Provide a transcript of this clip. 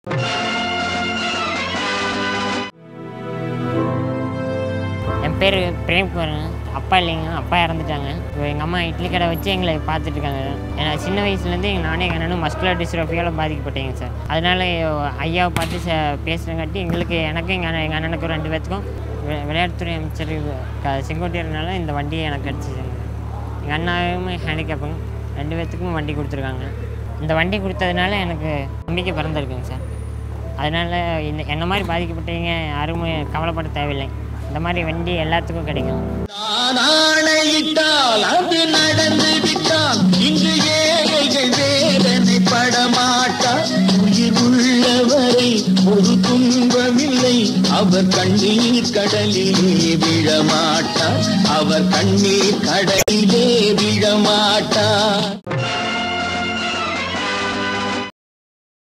என் பேர் பிரேம்குமார் அப்பா இல்லைங்க அப்பா இறந்துட்டாங்க இப்போ எங்கள் அம்மா இட்லி கடை வச்சு எங்களை பார்த்துட்டு இருக்காங்க ஏன்னா சின்ன வயசுலேருந்து எங்கள் நானே எங்கள் அண்ணனும் மஸ்குலர் டிஸ்ட்ரோஃபியால் பாதிக்கப்பட்டேங்க சார் அதனால ஐயாவை பார்த்து ச பேசுகிறங்காட்டி எங்களுக்கு எனக்கும் எங்கள் அண்ணன் எங்கள் அண்ணனுக்கும் ரெண்டு பேர்த்துக்கும் வி- விளையாட்டுத்துறை அமைச்சர் க செங்கோட்டையர்னால இந்த வண்டியை எனக்கு கிடச்சிச்சுங்க எங்கள் அண்ணாவும் ஹேண்டிகேப்புங்க ரெண்டு பேர்த்துக்கும் வண்டி கொடுத்துருக்காங்க இந்த வண்டி கொடுத்ததுனால எனக்கு நம்பிக்கை பிறந்திருக்குங்க சார் அதனால் இந்த என்ன மாதிரி பாதிக்கப்பட்டவங்க யாரும் கவலைப்பட தேவையில்லை இந்த மாதிரி வண்டி எல்லாத்துக்கும் கிடைக்கும் நான் ஆணையிட்டால் அது நடந்து விட்டால் இன்று ஏழைகள் வேதனை படமாட்டார் உயிர் உள்ளவரை ஒரு துன்பமில்லை அவர் கண்ணீர் கடலிலே விழமாட்டார் அவர் கண்ணீர் கடலிலே விழமாட்டார்